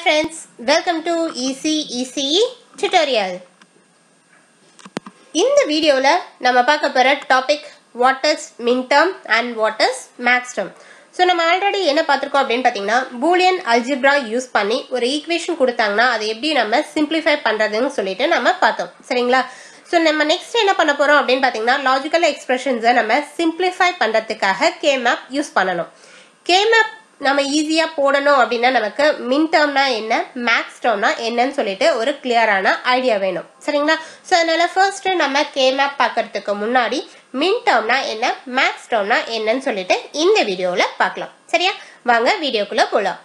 friends, welcome to Easy ECE tutorial. இந்த வீடியோவில் நம்ம பார்க்க போகிற topic what is min term and what is max term so நம்ம ஆல்ரெடி என்ன பார்த்துருக்கோம் அப்படின்னு பார்த்தீங்கன்னா பூலியன் அல்ஜிப்ரா யூஸ் பண்ணி ஒரு ஈக்குவேஷன் கொடுத்தாங்கன்னா அதை எப்படி நம்ம சிம்பிளிஃபை பண்ணுறதுன்னு சொல்லிட்டு நம்ம பார்த்தோம் சரிங்களா ஸோ நம்ம நெக்ஸ்ட் என்ன பண்ண போகிறோம் அப்படின்னு பார்த்தீங்கன்னா லாஜிக்கல் எக்ஸ்பிரஷன்ஸை நம்ம சிம்பிளிஃபை பண்ணுறதுக்காக கே மேப் யூஸ் பண்ணணும் கே மேப் நம்ம ஈஸியாக போடணும் அப்படின்னா நமக்கு மின் டேர்ம்னா என்ன மேக்ஸ் டேர்ம்னா என்னன்னு சொல்லிட்டு ஒரு கிளியரான ஐடியா வேணும் சரிங்களா ஸோ அதனால ஃபர்ஸ்ட் நம்ம கே மேப் பார்க்கறதுக்கு முன்னாடி மின் டேர்ம்னா என்ன மேக்ஸ் டேர்ம்னா என்னன்னு சொல்லிட்டு இந்த வீடியோவில் பார்க்கலாம் சரியா வாங்க வீடியோக்குள்ளே போகலாம்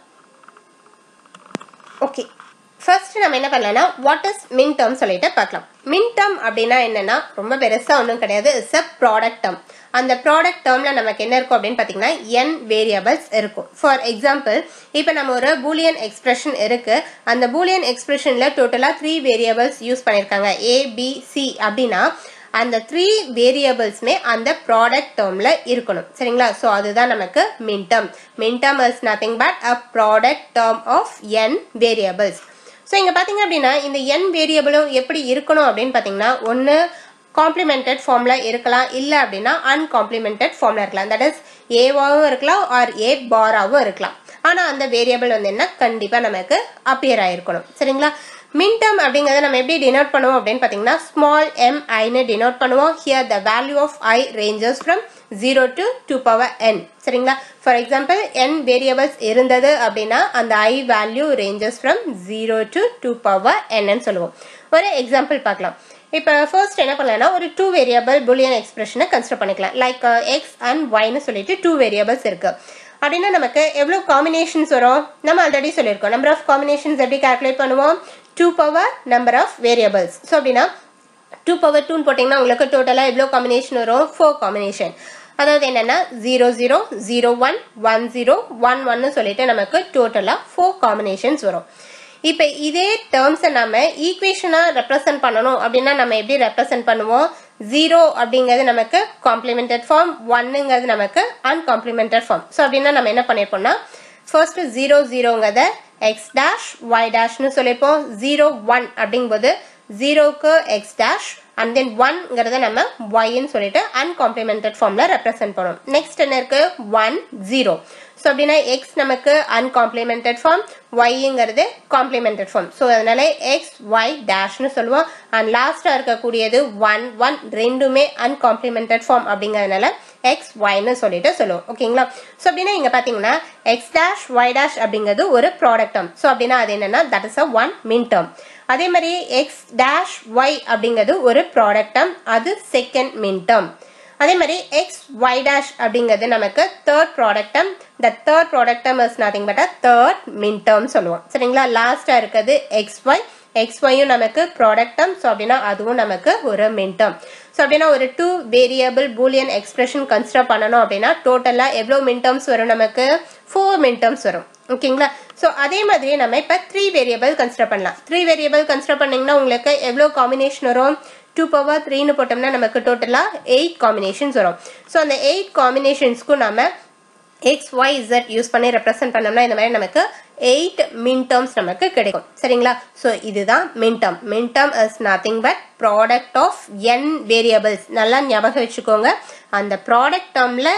ஓகே ஃபர்ஸ்ட் நம்ம என்ன பண்ணலாம்னா வாட் இஸ் மின் டேர்ம் சொல்லிட்டு பார்க்கலாம் மின் டேர்ம் அப்படின்னா என்னன்னா ரொம்ப பெருசாக ஒன்றும் கிடையாது இட்ஸ் அ ப்ராடக்ட் டேர்ம் அந்த ப்ராடக்ட் டேர்மில் நமக்கு என்ன இருக்கும் அப்படின்னு பார்த்தீங்கன்னா என் வேரியபிள்ஸ் இருக்கும் ஃபார் எக்ஸாம்பிள் இப்போ நம்ம ஒரு பூலியன் எக்ஸ்பிரஷன் இருக்கு அந்த பூலியன் எக்ஸ்பிரஷனில் டோட்டலாக த்ரீ வேரியபிள்ஸ் யூஸ் பண்ணியிருக்காங்க ஏ பி சி அப்படின்னா அந்த த்ரீ வேரியபிள்ஸ்மே அந்த ப்ராடக்ட் டேர்மில் இருக்கணும் சரிங்களா ஸோ அதுதான் நமக்கு min term min term is nothing but a product term of n variables so இங்கே பார்த்தீங்க அப்படின்னா இந்த என் வேரியபிளும் எப்படி இருக்கணும் அப்படின்னு பார்த்தீங்கன்னா ஒன்று காம்ப்ளிமெண்டட் ஃபார்மில் இருக்கலாம் இல்லை அப்படின்னா அன்காம்ப்ளிமெண்டட் ஃபார்மில் இருக்கலாம் தட் இஸ் ஏவாகவும் இருக்கலாம் ஆர் ஏ பாராகவும் இருக்கலாம் ஆனால் அந்த வேரியபிள் வந்து என்ன கண்டிப்பாக நமக்கு அப்பியர் ஆகிருக்கணும் சரிங்களா மின் டேர்ம் அப்படிங்கிறத நம்ம எப்படி டினோட் பண்ணுவோம் அப்படின்னு பார்த்தீங்கன்னா ஸ்மால் எம் ஐன்னு டினோட் பண்ணுவோம் here the value of i ranges from zero to two power n சரிங்களா ஃபார் எக்ஸாம்பிள் என் வேரியபிள்ஸ் இருந்தது அப்படின்னா அந்த i value ranges from zero to two power என்னன்னு சொல்லுவோம் ஒரு எக்ஸாம்பிள் பார்க்கலாம் இப்போ ஃபர்ஸ்ட் என்ன பண்ணலாம்னா ஒரு டூ வேரியபிள் புலியன் எக்ஸ்பிரஷனை கன்சிடர் பண்ணிக்கலாம் லைக் எக்ஸ் அண்ட் ஒய்னு சொல்லிட்டு டூ வேரியபிள்ஸ் இருக்கு அப்படின்னா நமக்கு எவ்வளோ காம்பினேஷன்ஸ் வரும் நம்ம ஆல்ரெடி சொல்லியிருக்கோம் நம்பர் ஆஃப் காம்பினேஷன்ஸ் எப்படி கால்குலேட் பண்ணுவோம் two power number of variables so அப்படின்னா டூ பவர் டூன்னு போட்டிங்கன்னா உங்களுக்கு டோட்டலாக எவ்வளோ காம்பினேஷன் வரும் ஃபோர் காம்பினேஷன் அதாவது என்னென்னா zero zero zero one one zero one ஒன்னு சொல்லிட்டு நமக்கு டோட்டலாக ஃபோர் காம்பினேஷன்ஸ் வரும் இப்போ இதே டேர்ம்ஸை நம்ம ஈக்குவேஷனாக ரெப்ரசன்ட் பண்ணணும் அப்படின்னா நம்ம எப்படி ரெப்ரசன்ட் பண்ணுவோம் ஜீரோ அப்படிங்கிறது நமக்கு காம்ப்ளிமெண்டட் ஃபார்ம் ஒன்னுங்கிறது நமக்கு அன்காம்ப்ளிமெண்டட் ஃபார்ம் ஸோ அப்படின்னா நம்ம என்ன பண்ணியிருப்போம்னா ஃபர்ஸ்ட் ஜீரோ ஜீரோங்கிறத எக்ஸ் டேஷ் ஒய் டேஷ்னு சொல்லியிருப்போம் ஜீரோ ஒன் அப்படிங்கும்போது ஜீரோக்கு எக்ஸ் டேஷ் அண்ட் தென் ஒன்ங்கிறத நம்ம ஒய்ன்னு சொல்லிட்டு அன்காம்ப்ளிமெண்டட் ஃபார்மில் ரெப்ரசென்ட் பண்ணுவோம் நெக்ஸ்ட் என்ன இருக்கு ஒன் ஜீரோ ஸோ அப்படின்னா எக்ஸ் நமக்கு அன்காம்ப்ளிமெண்டட் ஃபார்ம் ஒய்ங்கிறது காம்ப்ளிமெண்டட் ஃபார்ம் ஸோ அதனால எக்ஸ் ஒய் டேஷ்னு சொல்லுவோம் அண்ட் லாஸ்ட்டாக இருக்கக்கூடியது ஒன் ஒன் ரெண்டுமே அன்காம்ப்ளிமெண்டட் ஃபார்ம் அப்படிங்கிறதுனால எக்ஸ் ஒய்னு சொல்லிட்டு சொல்லுவோம் ஓகேங்களா ஸோ அப்படின்னா இங்கே பார்த்தீங்கன்னா எக்ஸ் டேஷ் ஒய் டேஷ் அப்படிங்கிறது ஒரு ப்ராடக்ட் டேர்ம் ஸோ அப்படின்னா அது என்னன்னா that is a one min term அதே மாதிரி எக்ஸ் டேஷ் ஒய் அப்படிங்கிறது ஒரு ப்ராடக்ட் டேர்ம் அது செகண்ட் மின் டேர்ம் அதே மாதிரி எக்ஸ் ஒய் டேஷ் அப்படிங்கிறது நமக்கு third product term the third product term is nothing but a third min term சொல்லுவோம் சரிங்களா லாஸ்ட்டாக இருக்கிறது எக்ஸ் ஒய் எக்ஸ் ஒய்யும் நமக்கு ப்ராடக்ட் டேர்ம் ஸோ அப்படின்னா அதுவும் நமக்கு ஒரு மின் டேர்ம் ஸோ அப்படின்னா ஒரு two variable Boolean expression consider பண்ணணும் அப்படின்னா டோட்டலாக எவ்வளோ மின் டேர்ம்ஸ் வரும் நமக்கு ஃபோர் மின் டேர்ம்ஸ் வரும் ஓகேங்களா ஸோ அதே மாதிரி நம்ம இப்போ த்ரீ வேரியபிள் கன்சிடர் பண்ணலாம் த்ரீ வேரியபிள் கன்சிடர் பண்ணிங்கன்னா உங்களுக்கு எவ்வளோ காம்பினேஷன் வரும் டூ பவர் த்ரீன்னு போட்டோம்னா நமக்கு டோட்டலாக எயிட் காம்பினேஷன்ஸ் வரும் ஸோ அந்த எயிட் காம்பினேஷன்ஸ்க்கும் நம்ம எக்ஸ் ஒய் இசட் யூஸ் பண்ணி ரெப்ரசென்ட் பண்ணோம்னா இந்த மாதிரி நமக்கு எயிட் மின் டேர்ம்ஸ் நமக்கு கிடைக்கும் சரிங்களா ஸோ இதுதான் min term min term is nothing but product of n variables நல்லா ஞாபகம் வச்சுக்கோங்க அந்த ப்ராடக்ட் டேர்மில்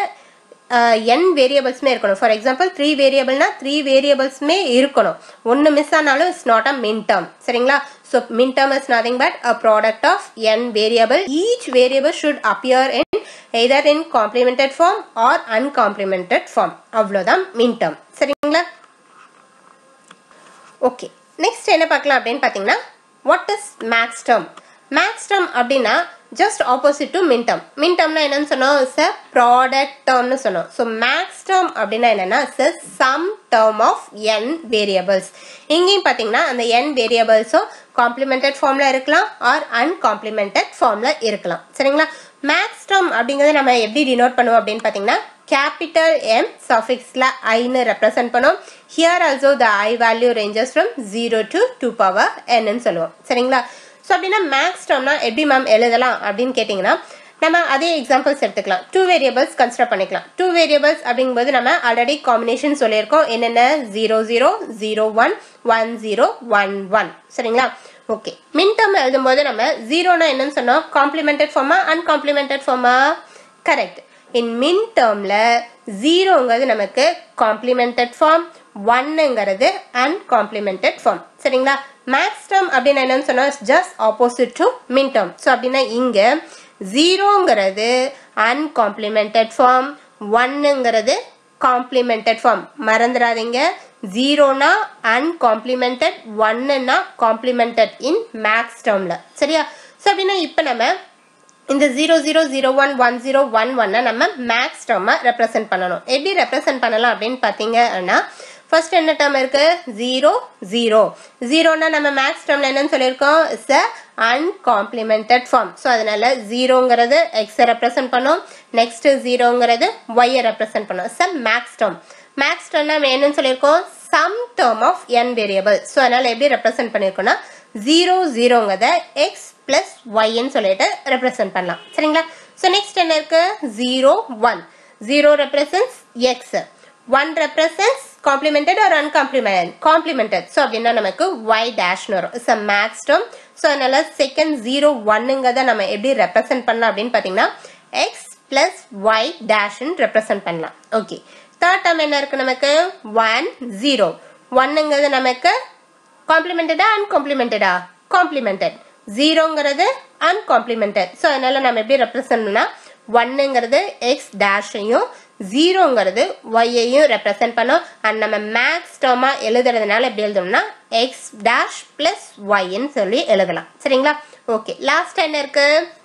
என் வேரியபிள்ஸ்மே இருக்கணும் ஃபார் எக்ஸாம்பிள் த்ரீ வேரியபிள்னா த்ரீ வேரியபிள்ஸ்மே இருக்கணும் ஒன்று மிஸ் ஆனாலும் இட்ஸ் நாட் அ மின் டேர்ம் சரிங்களா so min term is nothing but a product of n variable each variable should appear in either in complemented form or uncomplemented form அவ்வளோதான் min term சரிங்களா okay next என்ன பார்க்கலாம் அப்படின்னு பார்த்தீங்கன்னா what is max term max term அப்படின்னா just opposite to min term min டேர்ம்னா என்னன்னு சொன்னோம் இட்ஸ் அ ப்ராடக்ட் டேர்ம்னு சொன்னோம் ஸோ மேக்ஸ் டேர்ம் அப்படின்னா என்னன்னா it's a sum term of n variables இங்கேயும் பார்த்தீங்கன்னா அந்த என் வேரியபிள்ஸும் காம்ப்ளிமெண்டட் ஃபார்மில் இருக்கலாம் ஆர் அன்காம்ப்ளிமெண்டட் ஃபார்மில் இருக்கலாம் சரிங்களா மேக்ஸ் டேர்ம் அப்படிங்கிறத நம்ம எப்படி டினோட் பண்ணுவோம் அப்படின்னு பார்த்தீங்கன்னா கேபிட்டல் எம் சஃபிக்ஸில் ஐன்னு ரெப்ரசென்ட் பண்ணோம் here also the i value ranges from zero to two power என்னன்னு சொல்லுவோம் சரிங்களா ஸோ அப்படின்னா மேக்ஸ் டேர்ம்னா எப்படி மேம் எழுதலாம் அப்படின்னு கேட்டிங்கன்னா நம்ம அதே எக்ஸாம்பிள்ஸ் எடுத்துக்கலாம் டூ வேரியபிள்ஸ் கன்சிடர் பண்ணிக்கலாம் டூ வேரியபிள்ஸ் அப்படிங்கும்போது நம்ம ஆல்ரெடி காம்பினேஷன் சொல்லியிருக்கோம் என்னென்ன zero zero zero one one zero one one சரிங்களா ஓகே மின் டேர்ம் எழுதும்போது நம்ம ஜீரோனா என்னன்னு சொன்னோம் காம்ப்ளிமெண்டட் ஃபார்மா அன்காம்ப்ளிமெண்டட் ஃபார்மா கரெக்ட் இன் மின் டேர்ம்ல ஜீரோங்கிறது நமக்கு காம்ப்ளிமெண்டட் ஃபார்ம் ஒன்னுங்கிறது அன்காம்ப்ளிமெண்டட் ஃபார்ம் சரிங்களா மேக்ஸ் டேர்ம் அப்படின்னு என்னன்னு சொன்னா just opposite to min term so அப்படின்னா இங்க ஜீரோங்கிறது அன்காம்ப்ளிமெண்டட் ஃபார்ம் ஒன்னுங்கிறது காம்ப்ளிமெண்டட் ஃபார்ம் மறந்துடாதீங்க ஜீரோனா அன்காம்ப்ளிமெண்டட் ஒன்னுனா காம்ப்ளிமெண்டட் இன் மேக்ஸ் டேர்ம்ல சரியா ஸோ அப்படின்னா இப்போ நம்ம இந்த zero zero zero one one zero one ஒன்னை நம்ம மேக்ஸ் டேர்மை ரெப்ரசென்ட் பண்ணணும் எப்படி ரெப்ரசென்ட் பண்ணலாம் அப்படின்னு பார்த்தீங்கன்னா ஃபர்ஸ்ட் என்ன டேர்ம் இருக்கு ஜீரோ ஜீரோ ஜீரோனா நம்ம மேக்ஸ் டேர்ம்ல என்னன்னு சொல்லியிருக்கோம் it's a uncomplemented form so அதனால ஜீரோங்கிறது எக்ஸை ரெப்ரசென்ட் பண்ணும் நெக்ஸ்ட் ஜீரோங்கிறது ஒய்யை ரெப்ரசென்ட் பண்ணும் it's a max term max டேர்ம்னா நம்ம என்னன்னு சொல்லியிருக்கோம் sum term of n variable so அதனால எப்படி ரெப்ரசென்ட் பண்ணியிருக்கோம்னா ஜீரோ ஜீரோங்கிறத எக்ஸ் பிளஸ் ஒய்ன்னு சொல்லிட்டு ரெப்ரசென்ட் பண்ணலாம் சரிங்களா ஸோ நெக்ஸ்ட் என்ன இருக்கு zero one zero represents x one represents complemented or uncomplement complemented so அப்படின்னா நமக்கு ஒய் டேஷ்னு வரும் it's a max term so அதனால செகண்ட் ஜீரோ ஒன்னுங்கிறத நம்ம எப்படி ரெப்ரசென்ட் பண்ணலாம் அப்படின்னு பார்த்தீங்கன்னா எக்ஸ் பிளஸ் ஒய் டேஷ்னு ரெப்ரசென்ட் பண்ணலாம் ஓகே தேர்ட் டேர்ம் என்ன இருக்கு நமக்கு ஒன் ஜீரோ ஒன்னுங்கிறது நமக்கு காம்ப்ளிமெண்டடா அன்காம்ப்ளிமெண்டடா காம்ப்ளிமெண்டட் ஜீரோங்கிறது அன்காம்ப்ளிமெண்டட் ஸோ அதனால நம்ம எப்படி ரெப்ரசன்ட்னா ஒன்னுங்கிறது எக்ஸ் டேஷையும் ஜீரோங்கிறது ஒய்யையும் ரெப்ரசென்ட் பண்ணோம் அண்ட் நம்ம மேக்ஸ் டேர்மா எழுதுறதுனால எப்படி எழுதணும்னா எக்ஸ் டேஷ் பிளஸ் ஒய்ன்னு சொல்லி எழுதலாம் சரிங்களா ஓகே லாஸ்ட் என்ன இருக்கு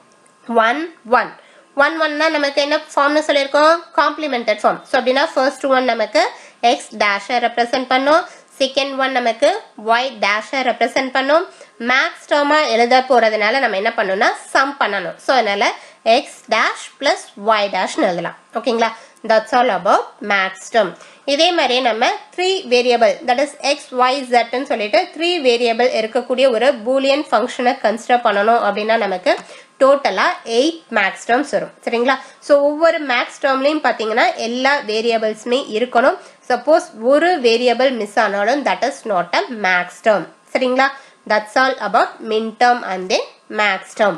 ஒன் ஒன் ஒன் ஒன்னா நமக்கு என்ன ஃபார்ம்னு சொல்லியிருக்கோம் காம்ப்ளிமெண்டட் ஃபார்ம் ஸோ அப்படின்னா ஃபர்ஸ்ட் ஒன் நமக்கு எக்ஸ் டேஷை ரெப்ரசென்ட் பண்ணும் செகண்ட் ஒன் நமக்கு ஒய் டேஷை ரெப்ரசென்ட் பண்ணும் மேக்ஸ் டேர்மா எழுத போறதுனால நம்ம என்ன பண்ணணும்னா சம் பண்ணணும் ஸோ அதனால எக்ஸ் டேஷ் பிளஸ் ஒய் டேஷ்னு எழுதலாம் ஓகேங்களா that's all about max term இதே மாதிரி நம்ம three variable that is x y ஜெட்னு சொல்லிட்டு த்ரீ வேரியபிள் இருக்கக்கூடிய ஒரு பூலியன் ஃபங்க்ஷனை கன்சிடர் பண்ணணும் அப்படின்னா நமக்கு டோட்டலாக எயிட் மேக்ஸ் டேர்ம்ஸ் வரும் சரிங்களா ஸோ ஒவ்வொரு மேக்ஸ் டேர்ம்லையும் பார்த்தீங்கன்னா எல்லா வேரியபிள்ஸுமே இருக்கணும் சப்போஸ் ஒரு வேரியபிள் மிஸ் ஆனாலும் that is not a max term சரிங்களா that's all about min term and then max term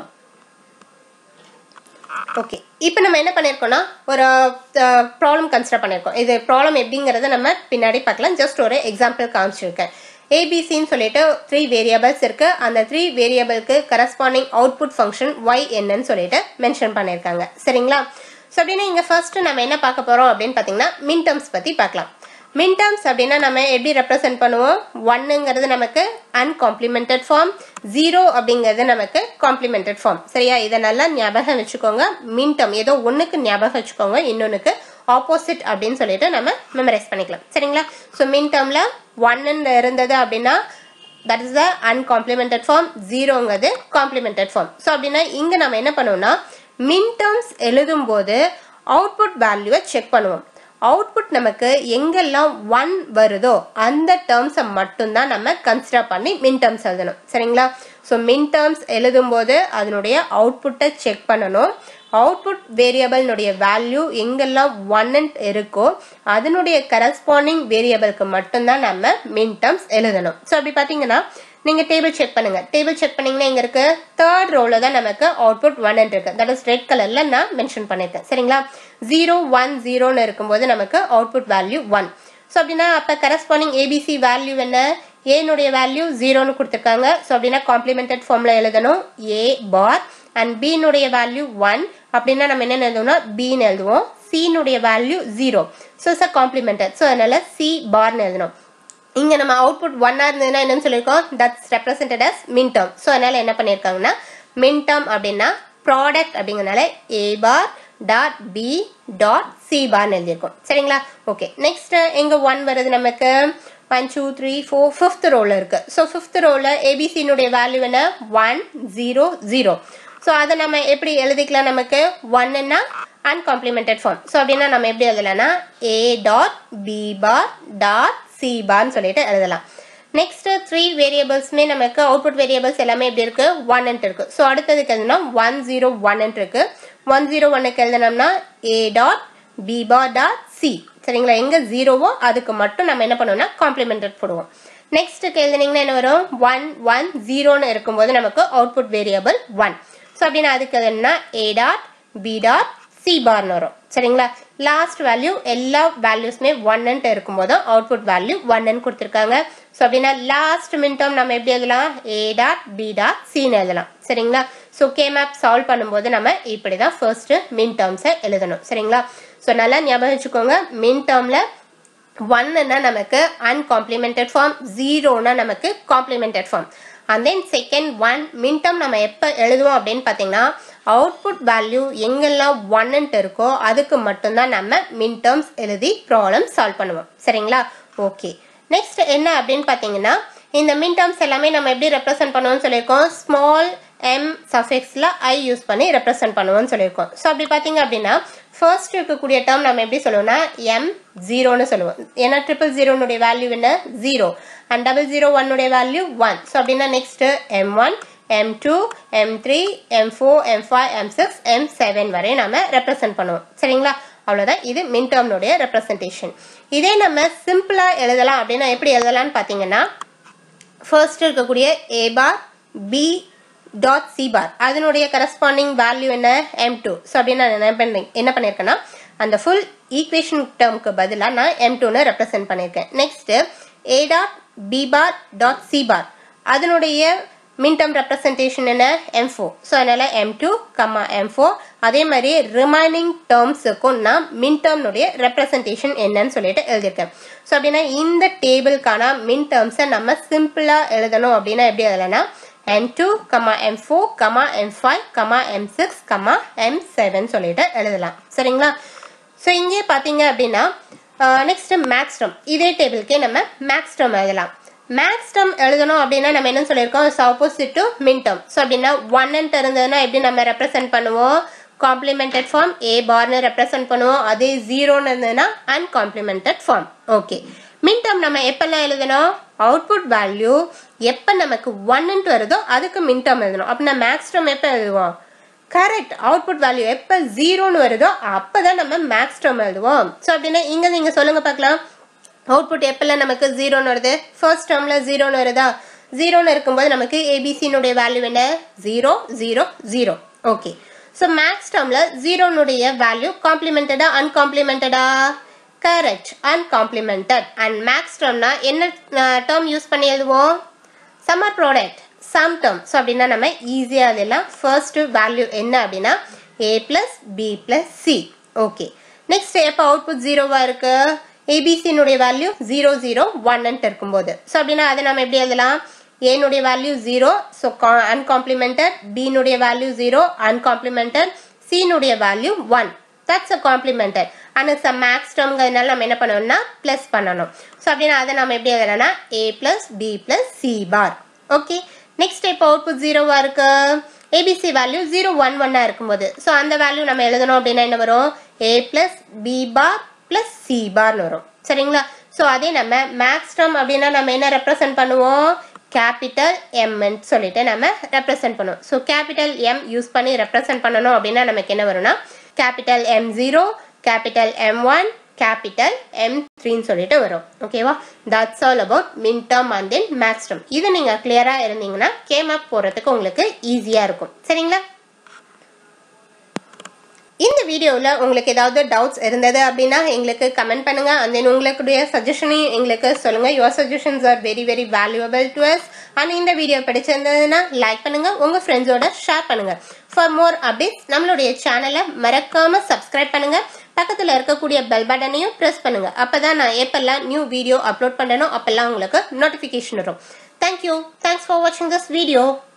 okay இப்போ நம்ம என்ன பண்ணியிருக்கோம்னா ஒரு ப்ராப்ளம் கன்சிடர் பண்ணியிருக்கோம் இது ப்ராப்ளம் எப்படிங்கிறத நம்ம பின்னாடி பார்க்கலாம் ஜஸ்ட் ஒரு எக்ஸாம்பிள் காமிச்சிருக்கேன் ஏபிசின்னு சொல்லிட்டு த்ரீ வேரியபிள்ஸ் இருக்கு அந்த த்ரீ வேரியபிளுக்கு கரஸ்பாண்டிங் அவுட்புட் ஃபங்க்ஷன் ஒய் என்னன்னு சொல்லிட்டு மென்ஷன் பண்ணியிருக்காங்க சரிங்களா ஸோ அப்படின்னா இங்கே ஃபர்ஸ்ட் நம்ம என்ன பார்க்க போகிறோம் அப்படின்னு பார்த்தீங்கன்னா மின் டேர்ம்ஸ் பற்றி பார்க்கலாம் மின் டேர்ம்ஸ் அப்படின்னா நம்ம எப்படி ரெப்ரசென்ட் பண்ணுவோம் ஒன்னுங்கிறது நமக்கு அன்காம்ப்ளிமெண்டட் ஃபார்ம் ஜீரோ அப்படிங்கிறது நமக்கு காம்ப்ளிமெண்டட் ஃபார்ம் சரியா இதை நல்லா ஞாபகம் வச்சுக்கோங்க மின் டேர்ம் ஏதோ ஒன்றுக்கு ஞாபகம் வச்சுக்கோங்க இன்னொன்றுக்கு ஆப்போசிட் அப்படின்னு சொல்லிட்டு நம்ம மெமரைஸ் பண்ணிக்கலாம் சரிங்களா ஸோ மின் டேர்மில் ஒன்னு இருந்தது அப்படின்னா that is the uncomplemented form ஜீரோங்கிறது காம்ப்ளிமெண்டட் ஃபார்ம் ஸோ அப்படின்னா இங்கே நம்ம என்ன பண்ணுவோம்னா மின் டேர்ம்ஸ் எழுதும்போது அவுட்புட் வேல்யூவை செக் பண்ணுவோம் அவுட்புட் நமக்கு எங்கெல்லாம் ஒன் வருதோ அந்த டேர்ம்ஸை மட்டும்தான் நம்ம கன்சிடர் பண்ணி மின் டேர்ம்ஸ் எழுதணும் சரிங்களா ஸோ மின் டேர்ம்ஸ் எழுதும்போது அதனுடைய அவுட்புட்டை செக் பண்ணணும் அவுட்புட் வேரியபிள்னுடைய வேல்யூ எங்கெல்லாம் ஒன் இருக்கோ அதனுடைய கரஸ்பாண்டிங் வேரியபிளுக்கு மட்டும்தான் நம்ம மின் டேர்ம்ஸ் எழுதணும் ஸோ அப்படி பார்த்தீங்கன்னா நீங்க டேபிள் செக் பண்ணுங்க டேபிள் செக் பண்ணீங்கன்னா எங்க இருக்கு தேர்ட் ரோல தான் நமக்கு அவுட்புட் ஒன் இருக்கு தட் இஸ் ரெட் கலர்ல நான் மென்ஷன் பண்ணிருக்கேன் சரிங்களா ஜீரோ ஒன் ஜீரோன்னு இருக்கும்போது நமக்கு அவுட்புட் வேல்யூ ஒன் ஸோ அப்படின்னா அப்போ கரஸ்பாண்டிங் ஏபிசி வேல்யூ என்ன ஏனுடைய வேல்யூ ஜீரோன்னு கொடுத்துருக்காங்க ஸோ அப்படின்னா காம்ப்ளிமெண்டட் ஃபார்ம்ல எழுதணும் ஏ பார் அண்ட் பின்னுடைய வேல்யூ ஒன் அப்படின்னா நம்ம என்ன எழுதுவோம்னா பின்னு எழுதுவோம் சினுடைய value zero so it's a complemented so அதனால சி பார்னு எழுதணும் இங்க நம்ம அவுட்புட் ஒன்னா இருந்ததுன்னா என்னன்னு சொல்லியிருக்கோம் that's represented as min term so அதனால என்ன பண்ணியிருக்காங்கன்னா மின் டேர்ம் அப்படின்னா ப்ராடக்ட் அப்படிங்கறதுனால A bar dot B dot C பார்னு எழுதியிருக்கோம் சரிங்களா ஓகே நெக்ஸ்ட் எங்க ஒன் வருது நமக்கு one two three four fifth ரோல இருக்கு ஸோ ஃபிஃப்த் ரோல ஏபிசினுடைய வேல்யூ என்ன ஒன் ஜீரோ ஜீரோ ஸோ அதை நம்ம எப்படி எழுதிக்கலாம் நமக்கு ஒன்னுன்னா அன்காம்ப்ளிமெண்டட் ஃபார்ம் ஸோ அப்படின்னா நம்ம எப்படி எழுதலாம்னா A dot B bar dot C பார்னு சொல்லிட்டு எழுதலாம் நெக்ஸ்ட் த்ரீ வேரியபிள்ஸ்மே நமக்கு அவுட்புட் வேரியபிள்ஸ் எல்லாமே எப்படி இருக்கு ஒன் இருக்கு ஸோ அடுத்ததுக்கு எதுனா ஒன் ஜீரோ ஒன் இருக்கு ஒன் ஜீரோ ஒன்னுக்கு எழுதினோம்னா A dot B bar dot C சரிங்களா எங்க ஜீரோவோ அதுக்கு மட்டும் நம்ம என்ன பண்ணுவோம்னா காம்ப்ளிமெண்டட் போடுவோம் நெக்ஸ்ட்டுக்கு எழுதுனீங்கன்னா என்ன வரும் ஒன் ஒன் ஜீரோன்னு இருக்கும்போது நமக்கு அவுட்புட் வேரியபிள் ஒன் ஸோ அப்படின்னா அதுக்கு எழுதுனா A dot B dot C பார்னு வரும் சரிங்களா லாஸ்ட் வேல்யூ எல்லா வேல்யூஸ்மே ஒன்னுட்டு இருக்கும்போது அவுட்புட் வேல்யூ ஒன்னு கொடுத்துருக்காங்க ஸோ அப்படின்னா லாஸ்ட் மின்டம் நம்ம எப்படி எழுதலாம் ஏ டாட் பி டாட் சின்னு எழுதலாம் சரிங்களா ஸோ கே மேப் சால்வ் பண்ணும்போது நம்ம இப்படி தான் ஃபர்ஸ்ட் மின் டேர்ம்ஸை எழுதணும் சரிங்களா ஸோ நல்லா ஞாபகம் வச்சுக்கோங்க மின் டேர்மில் ஒன்னுனா நமக்கு அன்காம்ப்ளிமெண்டட் ஃபார்ம் ஜீரோனா நமக்கு complemented form and then second one min term நம்ம எப்போ எழுதுவோம் அப்படின்னு பார்த்தீங்கன்னா அவுட்புட் வேல்யூ எங்கெல்லாம் ஒன்னுட்டு இருக்கோ அதுக்கு மட்டும்தான் நம்ம மின்டர்ம்ஸ் எழுதி ப்ராப்ளம் சால்வ் பண்ணுவோம் சரிங்களா ஓகே நெக்ஸ்ட் என்ன அப்படின்னு பார்த்தீங்கன்னா இந்த மின்டர்ம்ஸ் எல்லாமே நம்ம எப்படி ரெப்ரசென்ட் பண்ணுவோம்னு சொல்லியிருக்கோம் ஸ்மால் எம் சஃபிக்ஸில் ஐ யூஸ் பண்ணி ரெப்ரசென்ட் பண்ணுவோம்னு சொல்லியிருக்கோம் ஸோ அப்படி பார்த்தீங்க அப்படின்னா ஃபர்ஸ்ட் இருக்கக்கூடிய டேர்ம் நம்ம எப்படி சொல்லுவோம்னா எம் ஜீரோன்னு சொல்லுவோம் ஏன்னா ட்ரிபிள் ஜீரோனுடைய வேல்யூ என்ன ஜீரோ அண்ட் டபுள் ஜீரோ ஒன்னுடைய வேல்யூ ஒன் ஸோ அப்படின்னா next m one m two m three m four m five m six m seven வரை நம்ம ரெப்ரசென்ட் பண்ணுவோம் சரிங்களா அவ்வளோதான் இது மின் டேர்ம்னுடைய ரெப்ரசன்டேஷன் இதே நம்ம சிம்பிளாக எழுதலாம் அப்படின்னா எப்படி எழுதலாம்னு பார்த்தீங்கன்னா ஃபர்ஸ்ட் இருக்கக்கூடிய A bar B dot C bar அதனுடைய கரஸ்பாண்டிங் வேல்யூ என்ன எம் டூ ஸோ அப்படின்னு நான் என்ன பண்ணி என்ன பண்ணியிருக்கேன்னா அந்த ஃபுல் ஈக்குவேஷன் டேர்முக்கு பதிலாக நான் எம் டூன்னு ரெப்ரசென்ட் பண்ணியிருக்கேன் next A dot B bar dot C bar அதனுடைய மின்டம் ரெப்ரசன்டேஷன் என்ன எம் ஃபோர் ஸோ அதனால் M two comma M four அதே மாதிரி ரிமைனிங் டேர்ம்ஸுக்கும் நான் மின் டேர்ம்னுடைய ரெப்ரசன்டேஷன் என்னன்னு சொல்லிட்டு எழுதியிருக்கேன் ஸோ அப்படின்னா இந்த டேபிளுக்கான மின் டேர்ம்ஸை நம்ம சிம்பிளாக எழுதணும் அப்படின்னா எப்படி எழுதலைன்னா M two comma M four comma M five comma M six comma M seven சொல்லிட்டு எழுதலாம் சரிங்களா ஸோ இங்கே பார்த்தீங்க அப்படின்னா நெக்ஸ்ட் மேக்ஸ் டேர்ம் இதே டேபிளுக்கே நம்ம மேக்ஸ் டேர்ம் எழுதலாம் மேக்ஸ் டேர்ம் எழுதணும் அப்படின்னா நம்ம என்ன சொல்லியிருக்கோம் opposite to min term so அப்படின்னா ஒன்னுட்டு இருந்ததுன்னா எப்படி நம்ம ரெப்ரசென்ட் பண்ணுவோம் காம்ப்ளிமெண்டட் ஃபார்ம் ஏ பார்னு ரெப்ரசென்ட் பண்ணுவோம் அதே ஜீரோன்னு இருந்ததுன்னா uncomplemented form okay min term நம்ம எப்பெல்லாம் எழுதணும் அவுட்புட் வேல்யூ எப்போ நமக்கு ஒன்னுட்டு வருதோ அதுக்கு மின் டேர்ம் எழுதணும் அப்படின்னா மேக்ஸ் டேர்ம் எப்போ எழுதுவோம் கரெக்ட் அவுட்புட் வேல்யூ எப்போ ஜீரோன்னு வருதோ அப்போ தான் நம்ம மேக்ஸ் டேர்ம் எழுதுவோம் ஸோ அப்படின்னா இங்கே நீங்கள் சொல்லுங்கள் பார்க்கலாம் அவுட்புட் எப்பெல்லாம் நமக்கு ஜீரோன்னு வருது ஃபர்ஸ்ட் டேர்மில் ஜீரோன்னு வருதா ஜீரோன்னு இருக்கும்போது நமக்கு ஏபிசினுடைய வேல்யூ என்ன zero zero zero okay so max டேர்மில் ஜீரோனுடைய வேல்யூ காம்ப்ளிமெண்டடா அன்காம்ப்ளிமெண்டடா கரெக்ட் அன்காம்ப்ளிமெண்டட் அண்ட் மேக்ஸ் டேர்ம்னா என்ன டேர்ம் யூஸ் பண்ணி எழுதுவோம் summer product sum term so அப்படின்னா நம்ம ஈஸியாக அதெல்லாம் ஃபர்ஸ்ட் வேல்யூ என்ன அப்படின்னா A plus B plus C okay next எப்போ அவுட்புட் ஜீரோவாக இருக்கு ஏபிசினுடைய வேல்யூ ஜீரோ ஜீரோ ஒன்னுட்டு இருக்கும்போது ஸோ அப்படின்னா அதை நம்ம எப்படி எழுதலாம் ஏனுடைய value zero so uncomplemented பினுடைய value zero uncomplemented சினுடைய value one that's a complemented ஆனால் சம் மேக்ஸ் டேர்ம்ங்கிறதுனால நம்ம என்ன பண்ணணும்னா ப்ளஸ் பண்ணணும் ஸோ அப்படின்னா அதை நம்ம எப்படி எழுதலாம்னா A plus B plus C bar okay next இப்போ அவுட்புட் ஜீரோவாக இருக்கு ஏபிசி வேல்யூ ஜீரோ ஒன் ஒன்னாக இருக்கும்போது ஸோ அந்த வேல்யூ நம்ம எழுதணும் அப்படின்னா என்ன வரும் A plus B bar plus C பார்னு வரும் சரிங்களா ஸோ அதே நம்ம மேக்ஸ் டேர்ம் அப்படின்னா நம்ம என்ன ரெப்ரசென்ட் பண்ணுவோம் கேபிட்டல் எம்ன்னு சொல்லிட்டு நம்ம ரெப்ரசென்ட் பண்ணுவோம் ஸோ கேபிட்டல் எம் யூஸ் பண்ணி ரெப்ரசென்ட் பண்ணணும் அப்படின்னா நமக்கு என்ன வரும்னா capital M zero capital M one capital M த்ரீன்னு சொல்லிட்டு வரும் ஓகேவா that's all about min term and then max term இது நீங்கள் கிளியராக இருந்தீங்கன்னா கேமப் போகிறதுக்கு உங்களுக்கு ஈஸியாக இருக்கும் சரிங்களா இந்த வீடியோவில் உங்களுக்கு ஏதாவது டவுட்ஸ் இருந்தது அப்படின்னா எங்களுக்கு கமெண்ட் பண்ணுங்க அண்ட் தென் உங்களுடைய சஜஷனையும் எங்களுக்கு சொல்லுங்க your suggestions are very very valuable to us and இந்த வீடியோ பிடிச்சிருந்ததுன்னா லைக் பண்ணுங்க உங்க ஃப்ரெண்ட்ஸோட ஷேர் பண்ணுங்க ஃபார் மோர் அப்டேட்ஸ் நம்மளுடைய சேனலை மறக்காம சப்ஸ்கிரைப் பண்ணுங்க பக்கத்தில் இருக்கக்கூடிய பெல் பட்டனையும் ப்ரெஸ் பண்ணுங்க அப்பதான் நான் எப்பெல்லாம் நியூ வீடியோ அப்லோட் பண்ணணும் அப்பெல்லாம் உங்களுக்கு நோட்டிஃபிகேஷன் வரும் தேங்க்யூ தேங்க்ஸ் ஃபார் வாட்சிங் திஸ் வீடியோ